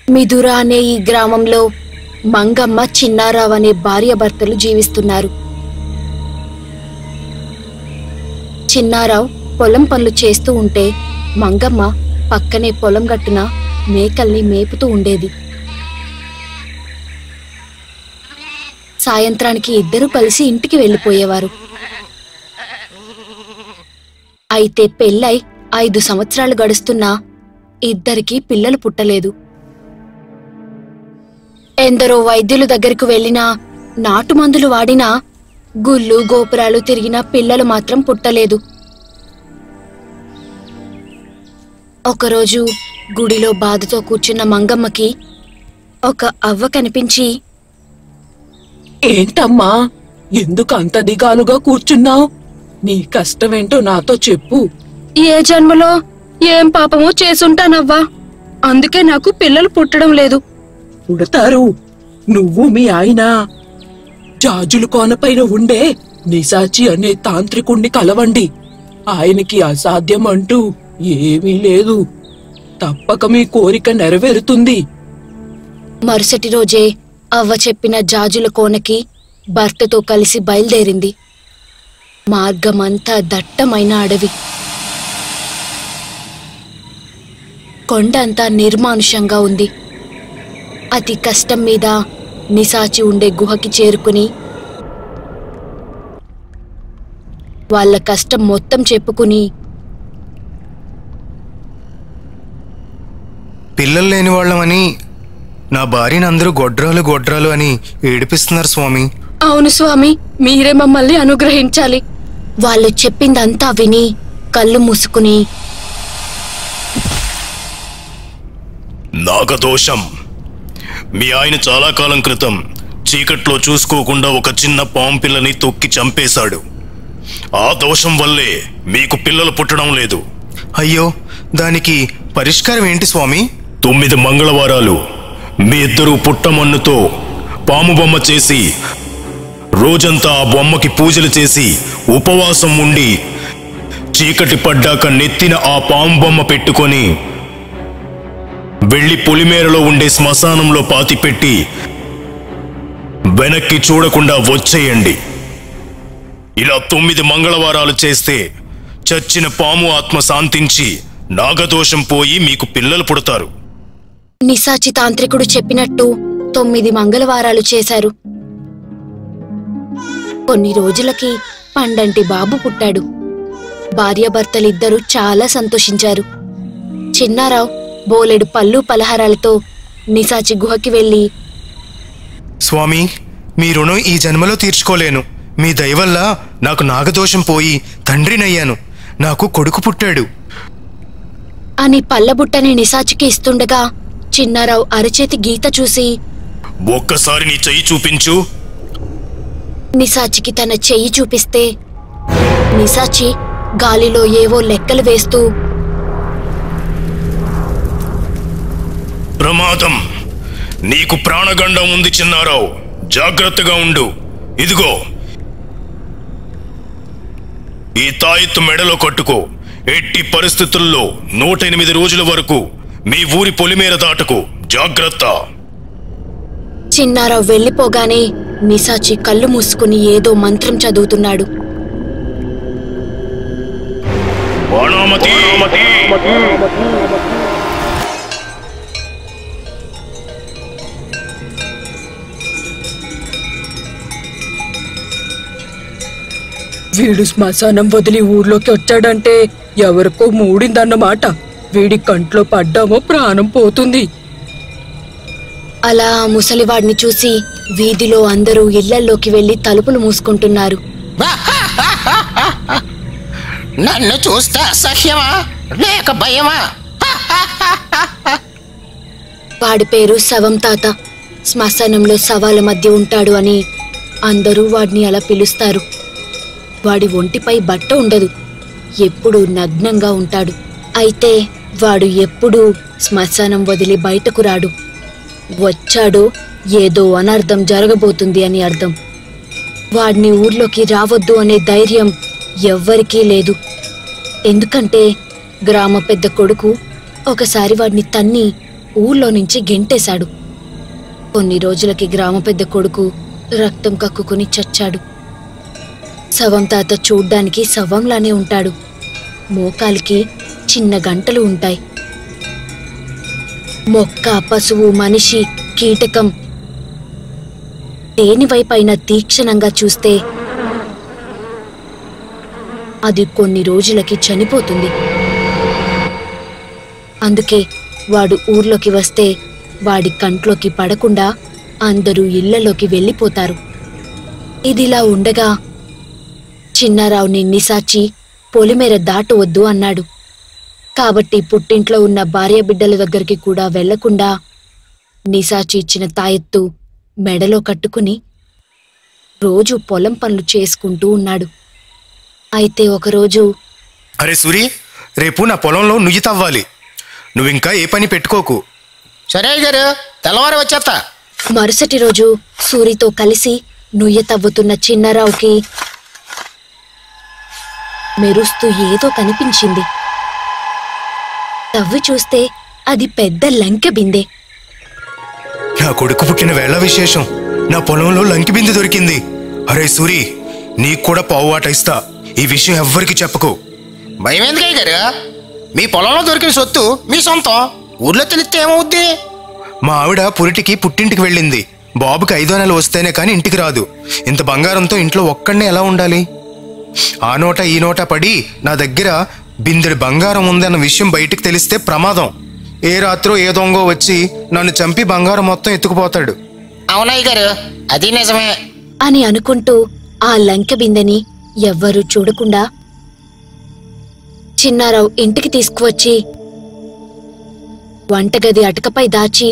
మిథుర అనే ఈ గ్రామంలో మంగమ్మ చిన్నారావు అనే భార్యాభర్తలు జీవిస్తున్నారు చిన్నారావు పొలం పనులు చేస్తూ ఉంటే మంగమ్మ పక్కనే పొలం గట్టున మేకల్ని మేపుతూ ఉండేది సాయంత్రానికి ఇద్దరూ కలిసి ఇంటికి వెళ్ళిపోయేవారు అయితే పెళ్ళై ఐదు సంవత్సరాలు గడుస్తున్నా ఇద్దరికి పిల్లలు పుట్టలేదు ఎందరో వైద్యుల దగ్గరకు వెళ్ళినా నాటు మందులు వాడినా గుళ్ళు గోపురాలు తిరిగినా పిల్లలు మాత్రం పుట్టలేదు ఒకరోజు గుడిలో బాధతో కూర్చున్న మంగమ్మకి ఒక అవ్వ కనిపించి ఏంటమ్మా ఎందుకు అంత దిగాలుగా కూర్చున్నావు నీ కష్టమేంటో నాతో చెప్పు ఏ జన్మలో ఏం పాపమో చేసుంటానవ్వా అందుకే నాకు పిల్లలు పుట్టడం లేదు పుడతారు నువ్వు మీ ఆయన జాజులు కోనపైన ఉండే నిశాచి అనే తాంత్రికుణ్ణి కలవండి ఆయనకి అసాధ్యం అంటూ ఏమీ లేదు తప్పక మీ కోరిక నెరవేరుతుంది మరుసటి రోజే అవ్వ చెప్పిన జాజుల కోనకి భర్తతో కలిసి బయలుదేరింది మార్గమంతా దట్టమైన అడవి కొండ అంతా నిర్మానుషంగా ఉంది అతి కష్టం మీద నిశాచి ఉండే గుహకి చేరుకుని వాళ్ళ కష్టం మొత్తం చెప్పుకుని పిల్లలు లేని వాళ్ళమని నా భార్యని అందరూ గొడ్రాలు గొడ్రాలు అని ఏడిపిస్తున్నారు స్వామి అవును స్వామి మీరే మమ్మల్ని అనుగ్రహించాలి వాళ్ళు చెప్పిందంతా విని కళ్ళు మూసుకుని నాగదోషం మీ ఆయన చాలా కాలం క్రితం చీకట్లో చూసుకోకుండా ఒక చిన్న పాము పిల్లని తొక్కి చంపేశాడు ఆ దోషం వల్లే మీకు పిల్లలు పుట్టడం లేదు అయ్యో దానికి పరిష్కారం ఏంటి స్వామి తొమ్మిది మంగళవారాలు మీ ఇద్దరు పుట్టమన్నుతో పాము బొమ్మ చేసి రోజంతా ఆ బొమ్మకి పూజలు చేసి ఉపవాసం ఉండి చీకటి పడ్డాక నెత్తిన ఆ పాము బొమ్మ పెట్టుకొని వెళ్ళి పొలిమేరలో ఉండే శ్మశానంలో పాతిపెట్టి వెనక్కి చూడకుండా వచ్చేయండి ఇలా తొమ్మిది మంగళవారాలు చేస్తే చచ్చిన పాము ఆత్మ శాంతించి నాగదోషం పోయి మీకు పిల్లలు పుడతారు నిశాచి తాంత్రికుడు చెప్పినట్టు తొమ్మిది మంగళవారాలు చేశారు కొన్ని రోజులకి పండంటి బాబు పుట్టాడు భార్యాభర్తలిద్దరూ చాలా సంతోషించారు చిన్నారావు బోలెడు పళ్ళు పలహారాలతో నిశాచి గుహకి వెళ్ళి స్వామి మీ రుణం ఈ జన్మలో తీర్చుకోలేను మీ దయ వల్ల నాకు నాగదోషం పోయి తండ్రినయ్యాను నాకు కొడుకు పుట్టాడు అని పళ్ళబుట్టని నిశాచికి ఇస్తుండగా చిన్నారావు అరచేతి గీత చూసి ఒక్కసారి నీ చెయ్యి చూపించు నిశాచికి తన చెయ్యి చూపిస్తే నిశాచి గాలిలో ఏవో లెక్కలు వేస్తూ ప్రమాదం నీకు ప్రాణగండం ఉంది చిన్నారావు జాగ్రత్తగా ఉండు ఇదిగో ఈ తాయెత్తు మెడలో కట్టుకో ఎట్టి పరిస్థితుల్లో నూట ఎనిమిది రోజుల వరకు మీ ఊరి పొలిమేర దాటకు జాగ్రత్త చిన్నారావు వెళ్ళిపోగానే నిశాచి కళ్ళు మూసుకుని ఏదో మంత్రం చదువుతున్నాడు బాణామతి వీడు శ్మశానం వదిలి ఊర్లోకి వచ్చాడంటే ఎవరికో మూడిందన్నమాట వీడి కంట్లో పడ్డామో ప్రాణం పోతుంది అలా ఆ ముసలివాడిని చూసి వీధిలో అందరూ ఇళ్లల్లోకి వెళ్లి తలుపులు మూసుకుంటున్నారు నన్ను చూస్తే అసహ్యమా లేక భయమా వాడి పేరు శవం తాత శ్మశానంలో శవాల మధ్య ఉంటాడు అని అందరూ వాడిని అలా పిలుస్తారు వాడి ఒంటిపై బట్ట ఉండదు ఎప్పుడూ నగ్నంగా ఉంటాడు అయితే వాడు ఎప్పుడూ శ్మశానం వదిలి బయటకు రాడు వచ్చాడో ఏదో అనర్థం జరగబోతుంది అని అర్థం వాడిని ఊర్లోకి రావద్దు అనే ధైర్యం ఎవ్వరికీ లేదు ఎందుకంటే గ్రామ పెద్ద కొడుకు ఒకసారి వాడిని తన్ని ఊర్లో నుంచి గెంటేశాడు కొన్ని రోజులకి గ్రామ పెద్ద కొడుకు రక్తం కక్కుకుని చచ్చాడు శవం తాత చూడ్డానికి శవంలానే ఉంటాడు మోకాలికి చిన్న గంటలు ఉంటాయి మొక్క పశువు మనిషి కీటకం దేనివైపైన తీక్షణంగా చూస్తే అది కొన్ని రోజులకి చనిపోతుంది అందుకే వాడు ఊర్లోకి వస్తే వాడి కంట్లోకి పడకుండా అందరూ ఇళ్లలోకి వెళ్ళిపోతారు ఇదిలా ఉండగా చిన్నారావుని నిసాచి పొలిమేర దాటవద్దు అన్నాడు కాబట్టి పుట్టింట్లో ఉన్న భార్య బిడ్డల దగ్గరికి కూడా వెళ్లకుండా నిసాచి ఇచ్చిన తాయెత్తు మెడలో కట్టుకుని రోజు పొలం పనులు చేసుకుంటూ ఉన్నాడు అయితే ఒకరోజు అరే సూరి రేపు నా పొలంలో నుయ్యి తవ్వాలి నువ్వింకా ఏ పని పెట్టుకోకు సరే గారు తెల్లవారు వచ్చేస్తా మరుసటి రోజు సూరితో కలిసి నుయ్య తవ్వుతున్న చిన్నారావుకి మెరుస్తూ ఏదో కనిపించింది తవ్వి చూస్తే అది పెద్ద లంకె బిందె నా కొడుకు పుట్టిన వేళ విశేషం నా పొలంలో లంకి బిందె దొరికింది అరే సూరి నీకు కూడా పావువాట ఇస్తా ఈ విషయం ఎవ్వరికి చెప్పకు భయం ఎందుకయ్య గారు మీ పొలంలో దొరికిన సొత్తు మీ సొంతం ఊర్లో తెలిస్తే ఏమవుద్ది మా ఆవిడ పురిటికి పుట్టింటికి వెళ్ళింది బాబుకి ఐదో నెల వస్తేనే కానీ ఇంటికి రాదు ఇంత బంగారంతో ఇంట్లో ఒక్కడనే ఎలా ఉండాలి ఆ నోట ఈ నోట పడి నా దగ్గర బిందెడు బంగారం ఉందన్న విషయం బయటికి తెలిస్తే ప్రమాదం ఏ రాత్రో ఏ దొంగో వచ్చి నన్ను చంపి బంగారం మొత్తం ఎత్తుకుపోతాడు అవునయ్య గారు అది నిజమే అని అనుకుంటూ ఆ లంకె బిందెని ఎవ్వరూ చూడకుండా చిన్నారావు ఇంటికి తీసుకువచ్చి వంటగది అటకపై దాచి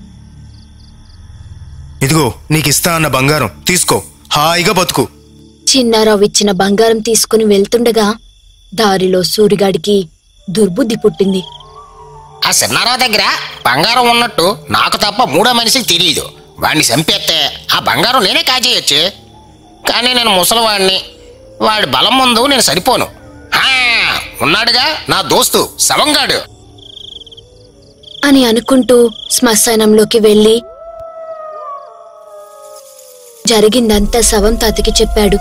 ఇదిగో నీకు ఇస్తా అన్న బంగారం తీసుకో హాయిగా బతుకు చిన్నారావు ఇచ్చిన బంగారం తీసుకుని వెళ్తుండగా దారిలో సూరిగాడికి దుర్బుద్ధి పుట్టింది ఆ సిన్నారావు దగ్గర బంగారం ఉన్నట్టు నాకు తప్ప మూడో మనిషికి తెలియదు వాడిని చంపేస్తే ఆ బంగారం నేనే కాజేయచ్చు కానీ నేను ముసలివాడిని వాడి బలం ముందు నేను సరిపోను హా, ఉన్నాడుగా నా దోస్తు శవంగాడు అని అనుకుంటూ శ్మశానంలోకి వెళ్ళి జరిగిందంతా శవం తాతకి చెప్పాడు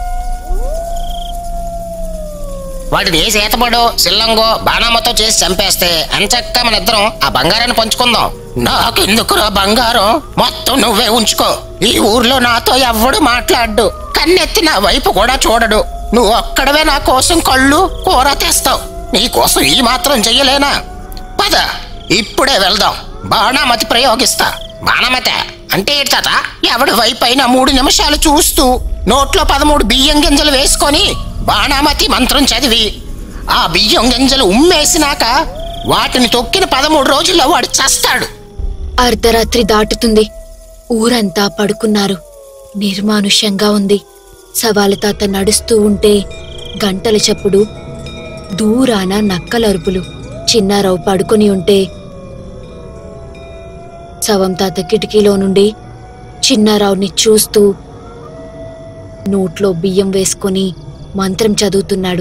వాడిని ఏ చేతపడో సిల్లంగో బాణామతో చేసి చంపేస్తే అంచక్క మన ఇద్దరం ఆ బంగారాన్ని పంచుకుందాం నాకెందుకురా బంగారం మొత్తం నువ్వే ఉంచుకో ఈ ఊర్లో నాతో ఎవ్వడు మాట్లాడు కన్నెత్తి నా వైపు కూడా చూడడు నువ్వు ఒక్కడవే నా కోసం కళ్ళు కూర తెస్తావు నీ కోసం ఈ మాత్రం చెయ్యలేనా పద ఇప్పుడే వెళ్దాం బాణామతి ప్రయోగిస్తా బాణామతి అంటే ఏంటి తాత ఎవడి వైపు అయినా మూడు నిమిషాలు చూస్తూ నోట్లో పదమూడు బియ్యం గింజలు వేసుకొని బాణామతి మంత్రం చదివి ఆ బియ్యం గింజలు ఉమ్మేసినాక వాటిని తొక్కిన పదమూడు రోజుల్లో వాడు చస్తాడు అర్ధరాత్రి దాటుతుంది ఊరంతా పడుకున్నారు నిర్మానుష్యంగా ఉంది సవాల తాత నడుస్తూ ఉంటే గంటల చప్పుడు దూరాన నక్కలరుపులు చిన్నారావు పడుకొని ఉంటే శవం తాత కిటికీలో నుండి చిన్నారావుని చూస్తూ నోట్లో బియ్యం వేసుకొని మంత్రం చదువుతున్నాడు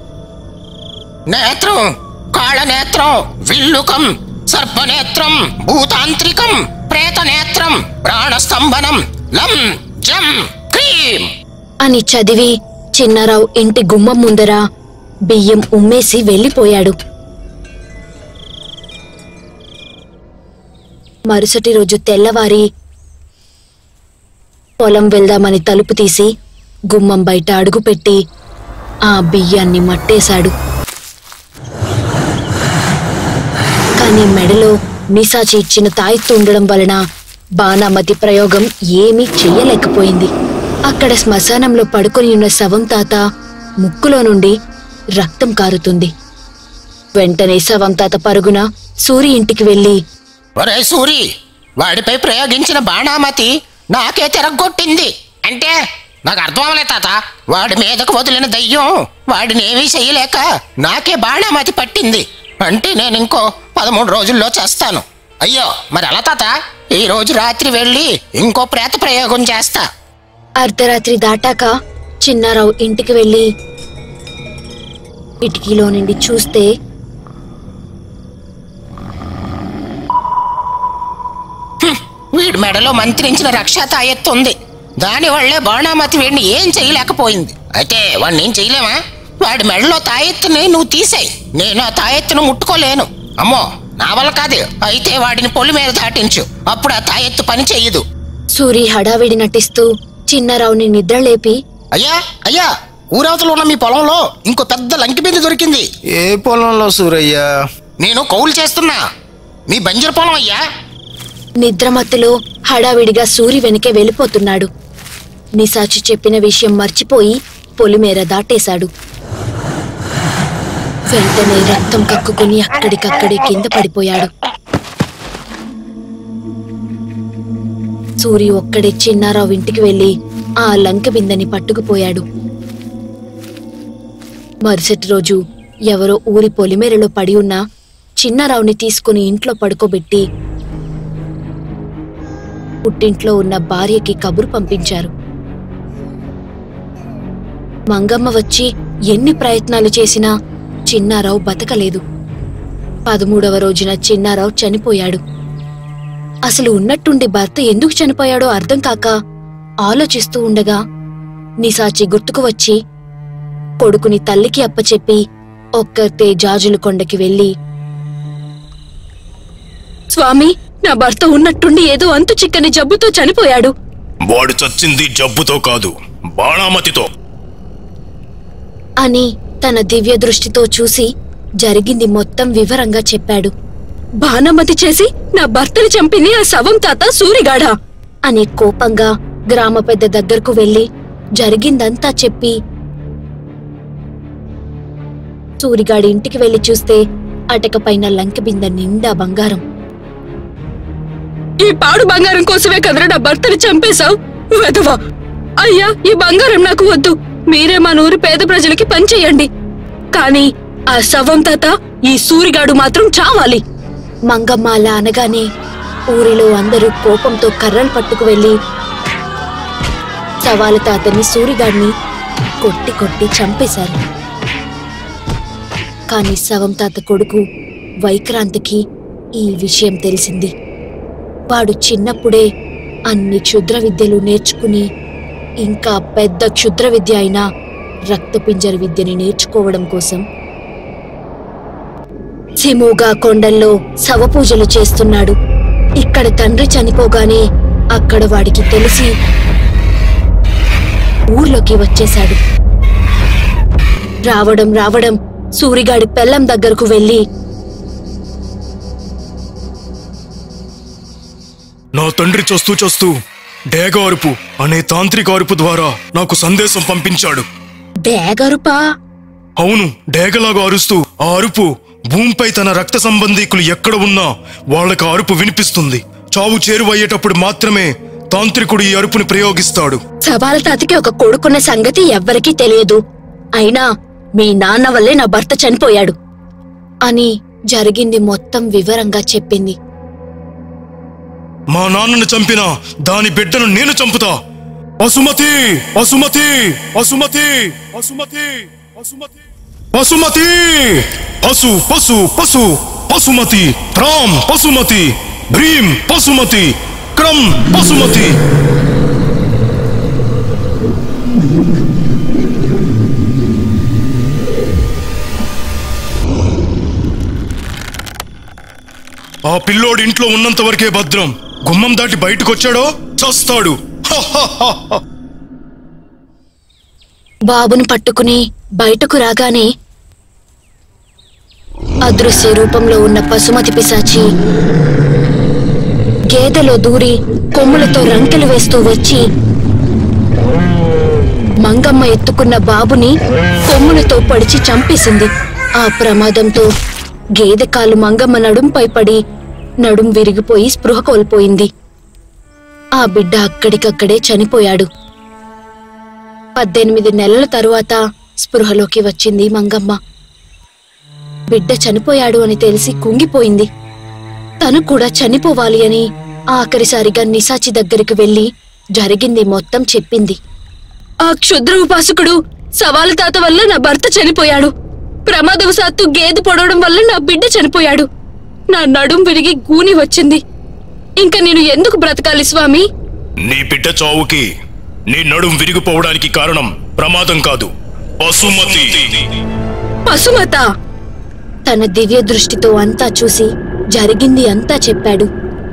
నేత్రం కాళనేత్రం విల్లుకం సర్పనేత్రం భూతాంత్రికం ప్రేతనేత్రం ప్రాణస్తంభనం లం జం క్రీం అని చదివి చిన్నారావు ఇంటి గుమ్మం ముందర బియ్యం ఉమ్మేసి వెళ్ళిపోయాడు మరుసటి రోజు తెల్లవారి పొలం వెళ్దామని తలుపు తీసి గుమ్మం బయట అడుగుపెట్టి ఆ బియ్యాన్ని మట్టేశాడు కానీ మెడలో నిశాచి ఇచ్చిన తాయెత్తు ఉండడం వలన బాణామతి ప్రయోగం ఏమీ చెయ్యలేకపోయింది అక్కడ శ్మశానంలో పడుకొని ఉన్న శవం తాత ముక్కులో నుండి రక్తం కారుతుంది వెంటనే శవం తాత పరుగున సూరి ఇంటికి వెళ్ళి ఒరే సూరి వాడిపై ప్రయోగించిన బాణామతి నాకే తిరగొట్టింది అంటే నాకు అర్థం అవ్వలే తాత వాడి మీదకు వదిలిన దయ్యం వాడిని ఏమీ చెయ్యలేక నాకే బాణామతి పట్టింది అంటే నేను ఇంకో పదమూడు రోజుల్లో చేస్తాను అయ్యో మరి ఎలా తాత ఈ రోజు రాత్రి వెళ్ళి ఇంకో ప్రేత ప్రయోగం చేస్తా అర్ధరాత్రి దాటాక చిన్నారావు ఇంటికి వెళ్ళి కిటికీలో నుండి చూస్తే వీడి మెడలో మంత్రించిన రక్షా తాయెత్తు ఉంది దాని వల్లే బాణామతి వీడిని ఏం చేయలేకపోయింది అయితే వాడిని ఏం చేయలేమా వాడి మెడలో తాయెత్తుని నువ్వు తీసేయి నేను ఆ తాయెత్తును ముట్టుకోలేను అమ్మో నా వల్ల కాదు అయితే వాడిని పొలి మీద దాటించు అప్పుడు ఆ తాయెత్తు పని చెయ్యదు సూరి హడావిడి నటిస్తూ చిన్నారావుని నిద్రలేపి అయ్యా అయ్యా ఊరవతలో ఉన్న మీ పొలంలో ఇంకో పెద్ద లంకి బింది దొరికింది ఏ పొలంలో సూరయ్య నేను కౌలు చేస్తున్నా మీ బంజరు పొలం అయ్యా నిద్రమత్తులో హడావిడిగా సూరి వెనకే వెళ్ళిపోతున్నాడు నిశాచి చెప్పిన విషయం మర్చిపోయి పొలిమేర దాటేశాడు వెంటనే రక్తం కక్కుకుని అక్కడికక్కడే కింద పడిపోయాడు సూరి ఒక్కడే చిన్నారావు ఇంటికి వెళ్లి ఆ లంక బిందని పట్టుకుపోయాడు మరుసటి రోజు ఎవరో ఊరి పొలిమేరలో పడి ఉన్న చిన్నారావుని తీసుకుని ఇంట్లో పడుకోబెట్టి పుట్టింట్లో ఉన్న భార్యకి కబురు పంపించారు మంగమ్మ వచ్చి ఎన్ని ప్రయత్నాలు చేసినా చిన్నారావు బతకలేదు పదమూడవ రోజున చిన్నారావు చనిపోయాడు అసలు ఉన్నట్టుండి భర్త ఎందుకు చనిపోయాడో అర్థం కాక ఆలోచిస్తూ ఉండగా నిశాచి గుర్తుకు వచ్చి కొడుకుని తల్లికి అప్పచెప్పి ఒక్కతే జాజుల కొండకి వెళ్ళి స్వామి నా భర్త ఉన్నట్టుండి ఏదో అంతు చిక్కని జబ్బుతో చనిపోయాడు వాడు చచ్చింది జబ్బుతో కాదు బాణామతితో అని తన దివ్య దృష్టితో చూసి జరిగింది మొత్తం వివరంగా చెప్పాడు బాణమతి చేసి నా భర్తని చంపింది ఆ శవం తాత సూరిగాడా అని కోపంగా గ్రామ పెద్ద దగ్గరకు వెళ్లి జరిగిందంతా చెప్పి సూరిగాడి ఇంటికి వెళ్లి చూస్తే అటక పైన లంక బింద నిండా బంగారం ఈ పాడు బంగారం కోసమే కదరా నా భర్తని చంపేశావు వెదవా అయ్యా ఈ బంగారం నాకు వద్దు మీరే మా నూరి పేద ప్రజలకి పనిచేయండి కానీ ఆ శవం తాత ఈ సూరిగాడు మాత్రం చావాలి మంగమ్మ అలా అనగానే ఊరిలో అందరూ కోపంతో కర్రలు పట్టుకు వెళ్లి సవాల తాతని సూరిగాడిని కొట్టి కొట్టి చంపేశారు కాని శవం తాత కొడుకు వైక్రాంతికి ఈ విషయం తెలిసింది వాడు చిన్నప్పుడే అన్ని క్షుద్ర విద్యలు నేర్చుకుని ఇంకా పెద్ద క్షుద్ర విద్య అయిన రక్తపింజర విద్యని నేర్చుకోవడం కోసం సిమోగా కొండల్లో శవపూజలు చేస్తున్నాడు ఇక్కడ తండ్రి చనిపోగానే అక్కడ వాడికి తెలిసి ఊర్లోకి వచ్చేశాడు రావడం రావడం సూరిగాడి పెళ్ళం దగ్గరకు వెళ్ళి నా తండ్రి చస్తూ చస్తూ డేగ అరుపు అనే తాంత్రిక అరుపు ద్వారా నాకు సందేశం పంపించాడు డేగరుపా అవును డేగలాగా అరుస్తూ ఆ అరుపు భూమిపై తన రక్త సంబంధీకులు ఎక్కడ ఉన్నా వాళ్ళకి ఆ అరుపు వినిపిస్తుంది చావు చేరువయ్యేటప్పుడు మాత్రమే తాంత్రికుడు ఈ అరుపుని ప్రయోగిస్తాడు సవాల తాతకి ఒక కొడుకున్న సంగతి ఎవ్వరికీ తెలియదు అయినా మీ నాన్న వల్లే నా భర్త చనిపోయాడు అని జరిగింది మొత్తం వివరంగా చెప్పింది మా నాన్నను చంపిన దాని బిడ్డను నేను చంపుతా అసుమతి అసుమతి అసుమతి అసుమతి అసుమతి పశుమతి పశు పశు పశు పశుమతి త్రాం పశుమతి భ్రీం పశుమతి క్రం పశుమతి ఆ పిల్లోడు ఇంట్లో ఉన్నంత వరకే భద్రం గుమ్మం దాటి బయటకు వచ్చాడో చస్తాడు హ హ హ హ. బాబును పట్టుకుని బయటకు రాగానే అదృశ్య రూపంలో ఉన్న పశుమతి పిశాచి గేదెలో దూరి కొమ్ములతో రంకెలు వేస్తూ వచ్చి మంగమ్మ ఎత్తుకున్న బాబుని కొమ్ములతో పడిచి చంపేసింది ఆ ప్రమాదంతో గేదె కాలు మంగమ్మ నడుంపై పడి నడుం విరిగిపోయి స్పృహ కోల్పోయింది ఆ బిడ్డ అక్కడికక్కడే చనిపోయాడు పద్దెనిమిది నెలల తరువాత స్పృహలోకి వచ్చింది మంగమ్మ బిడ్డ చనిపోయాడు అని తెలిసి కుంగిపోయింది తను కూడా చనిపోవాలి అని ఆఖరిసారిగా నిశాచి దగ్గరికి వెళ్లి జరిగింది మొత్తం చెప్పింది ఆ క్షుద్ర ఉపాసకుడు సవాలు తాత వల్ల నా భర్త చనిపోయాడు ప్రమాదవశాత్తు గేదె పొడవడం వల్ల నా బిడ్డ చనిపోయాడు నా నడుం విరిగి గూని వచ్చింది ఇంకా నేను ఎందుకు బ్రతకాలి స్వామి నీ బిడ్డ చావుకి నీ నడుం విరిగిపోవడానికి కారణం ప్రమాదం కాదు పశుమతి పశుమత తన దివ్య దృష్టితో అంతా చూసి జరిగింది అంతా చెప్పాడు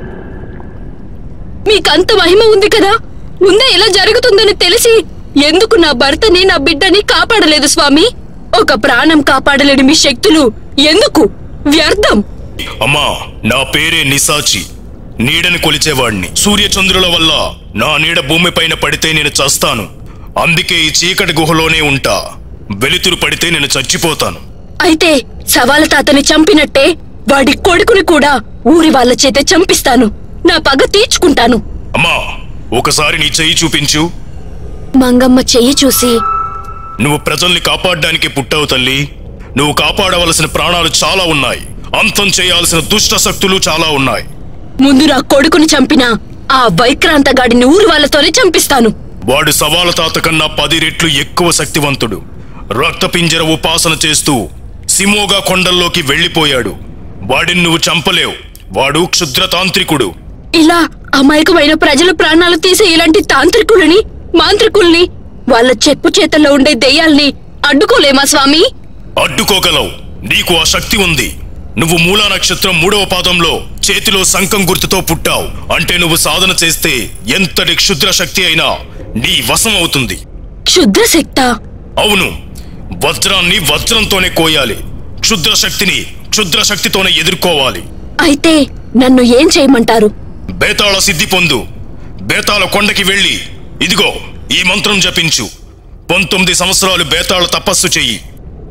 మీకంత మహిమ ఉంది కదా ముందే ఇలా జరుగుతుందని తెలిసి ఎందుకు నా భర్తని నా బిడ్డని కాపాడలేదు స్వామి ఒక ప్రాణం కాపాడలేని మీ శక్తులు ఎందుకు వ్యర్థం అమ్మా నా పేరే నిసాచి నీడని కొలిచేవాణ్ణి సూర్యచంద్రుల వల్ల నా నీడ భూమిపైన పడితే నేను చస్తాను అందుకే ఈ చీకటి గుహలోనే ఉంటా వెలుతురు పడితే నేను చచ్చిపోతాను అయితే సవాల తాతని చంపినట్టే వాడి కొడుకుని కూడా ఊరి వాళ్ళ చేతే చంపిస్తాను నా పగ తీర్చుకుంటాను అమ్మా ఒకసారి నీ చెయ్యి చూపించు మంగమ్మ చెయ్యి చూసి నువ్వు ప్రజల్ని కాపాడడానికి పుట్టావు తల్లి నువ్వు కాపాడవలసిన ప్రాణాలు చాలా ఉన్నాయి అంతం చేయాల్సిన దుష్ట శక్తులు చాలా ఉన్నాయి ముందు నా కొడుకుని చంపిన ఆ వైక్రాంతగాడిని ఊరి వాళ్ళతోనే చంపిస్తాను వాడు సవాల తాత కన్నా పది రెట్లు ఎక్కువ శక్తివంతుడు రక్తపింజర ఉపాసన చేస్తూ సిమోగా కొండల్లోకి వెళ్ళిపోయాడు వాడిని నువ్వు చంపలేవు వాడు క్షుద్రతాంత్రికుడు ఇలా అమాయకమైన ప్రజల ప్రాణాలు తీసే ఇలాంటి తాంత్రికులని మాంత్రికుల్ని వాళ్ళ చెప్పు చేతల్లో ఉండే దెయ్యాల్ని అడ్డుకోలేమా స్వామి అడ్డుకోగలవు నీకు ఆ శక్తి ఉంది నువ్వు మూలా నక్షత్రం మూడవ పాదంలో చేతిలో శంఖం గుర్తుతో పుట్టావు అంటే నువ్వు సాధన చేస్తే ఎంతటి క్షుద్ర శక్తి అయినా నీ వశం అవుతుంది క్షుద్ర శక్త అవును వజ్రాన్ని వజ్రంతోనే కోయాలి క్షుద్ర శక్తిని క్షుద్ర శక్తితోనే ఎదుర్కోవాలి అయితే నన్ను ఏం చేయమంటారు బేతాళ సిద్ధి పొందు బేతాళ కొండకి వెళ్ళి ఇదిగో ఈ మంత్రం జపించు పంతొమ్మిది సంవత్సరాలు బేతాళ తపస్సు చెయ్యి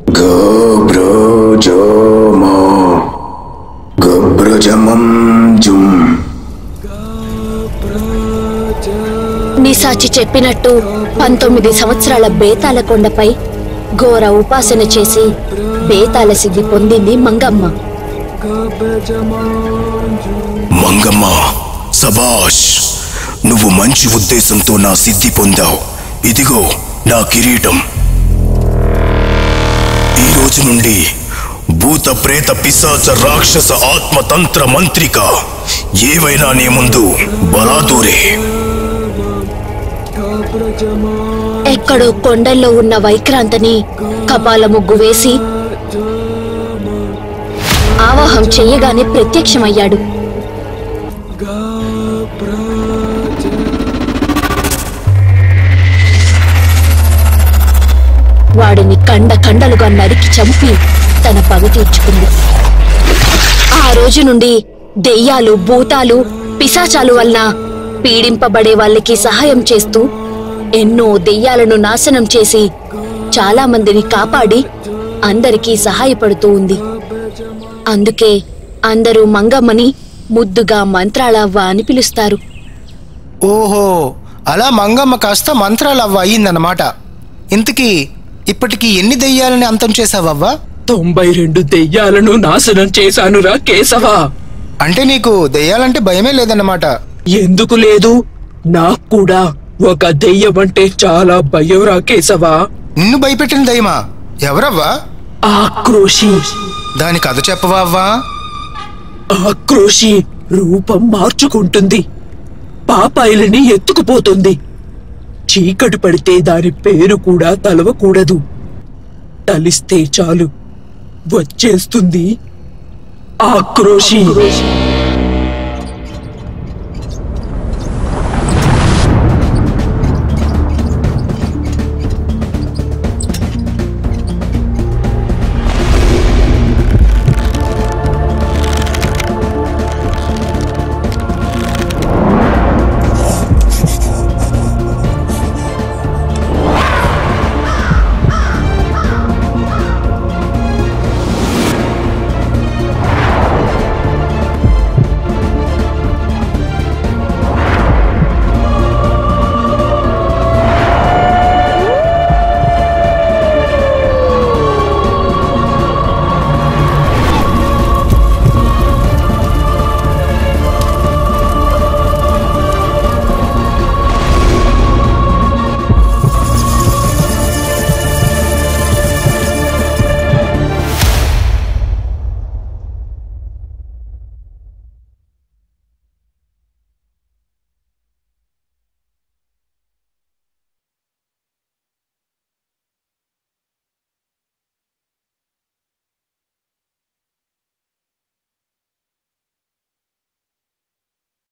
గోబ్రోజోమో గోబ్రోజమం జుం నిసాచి చెప్పినట్టు పంతొమ్మిది సంవత్సరాల బేతాల కొండపై ఘోర ఉపాసన చేసి బేతాల సిద్ధి పొందింది మంగమ్మ మంగమ్మ సబాష్ నువ్వు మంచి ఉద్దేశంతో నా సిద్ధి పొందావు ఇదిగో నా కిరీటం ఈ రోజు నుండి భూత ప్రేత పిశాచ రాక్షస ఆత్మ తంత్ర మంత్రిక ఏవైనా నీ ముందు బలాదూరే ఎక్కడో కొండల్లో ఉన్న వైక్రాంతని కపాల ముగ్గు వేసి ఆవాహం చెయ్యగానే ప్రత్యక్షమయ్యాడు వాడిని కండ కండలుగా నరికి చంపి తన పగ తీర్చుకుంది ఆ రోజు నుండి దెయ్యాలు భూతాలు పిశాచాలు వలన పీడింపబడే వాళ్ళకి సహాయం చేస్తూ ఎన్నో దెయ్యాలను నాశనం చేసి చాలా మందిని కాపాడి అందరికీ సహాయపడుతూ ఉంది అందుకే అందరూ మంగమ్మని ముద్దుగా మంత్రాలవ్వ అని పిలుస్తారు ఓహో అలా మంగమ్మ కాస్త మంత్రాలవ్వ అయ్యిందన్నమాట ఇంతకీ ఇప్పటికి ఎన్ని దెయ్యాలని అంతం చేసావవ్వా తొంభై రెండు దెయ్యాలను నాశనం చేశానురా కేశవా అంటే నీకు దెయ్యాలంటే భయమే లేదన్నమాట ఎందుకు లేదు నాకు కూడా ఒక దెయ్యం అంటే చాలా భయంరా కేశవా నిన్ను భయపెట్టిన దయ్యమా ఎవరవ్వా ఆక్రోషి దాని కథ చెప్పవా అవ్వా ఆక్రోషి రూపం మార్చుకుంటుంది పాపాయిలని ఎత్తుకుపోతుంది చీకటి పడితే దాని పేరు కూడా తలవకూడదు తలిస్తే చాలు వచ్చేస్తుంది ఆక్రోషి